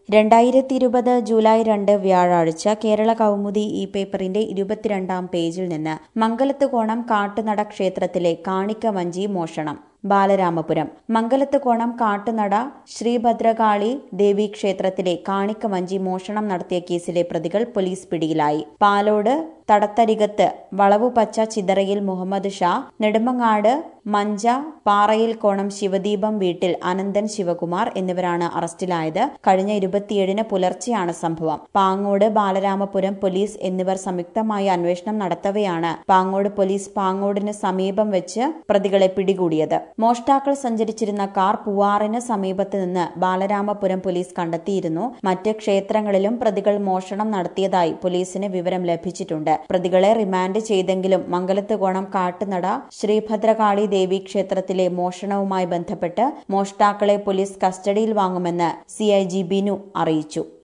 രണ്ടായിരത്തി ഇരുപത് ജൂലൈ രണ്ട് വ്യാഴാഴ്ച കേരള കൗമുദി ഈ പേപ്പറിന്റെ ഇരുപത്തിരണ്ടാം പേജിൽ നിന്ന് മംഗലത്ത് കോണം കാട്ടുനട ക്ഷേത്രത്തിലെ കാണിക്ക വഞ്ചി മോഷണം ബാലരാമപുരം മംഗലത്ത് കോണം കാട്ടുനട ശ്രീഭദ്രകാളി ദേവി ക്ഷേത്രത്തിലെ കാണിക്ക വഞ്ചി മോഷണം നടത്തിയ കേസിലെ പ്രതികൾ പോലീസ് പിടിയിലായി പാലോട് തടത്തരികത്ത് വളവുപച്ച ചിതറയിൽ മുഹമ്മദ് ഷാ നെടുമങ്ങാട് മഞ്ച പാറയിൽ കോണം ശിവദീപം വീട്ടിൽ അനന്തൻ ശിവകുമാർ എന്നിവരാണ് അറസ്റ്റിലായത് കഴിഞ്ഞ ഇരുപത്തിയേഴിന് പുലർച്ചെയാണ് സംഭവം പാങ്ങോട് ബാലരാമപുരം പോലീസ് എന്നിവർ സംയുക്തമായി അന്വേഷണം നടത്തവെയാണ് പാങ്ങോട് പോലീസ് പാങ്ങോടിന് സമീപം വെച്ച് പ്രതികളെ പിടികൂടിയത് മോഷ്ടാക്കൾ സഞ്ചരിച്ചിരുന്ന കാർ പൂവാറിന് സമീപത്ത് നിന്ന് ബാലരാമപുരം പോലീസ് കണ്ടെത്തിയിരുന്നു മറ്റ് ക്ഷേത്രങ്ങളിലും പ്രതികൾ മോഷണം നടത്തിയതായി പോലീസിന് വിവരം ലഭിച്ചിട്ടുണ്ട് പ്രതികളെ റിമാൻഡ് ചെയ്തെങ്കിലും മംഗലത്ത് കോണം കാട്ടുനട ശ്രീഭദ്രകാളി ദേവി ക്ഷേത്രത്തിലെ മോഷണവുമായി ബന്ധപ്പെട്ട് മോഷ്ടാക്കളെ പോലീസ് കസ്റ്റഡിയിൽ വാങ്ങുമെന്ന് സിഐജി ബിനു അറിയിച്ചു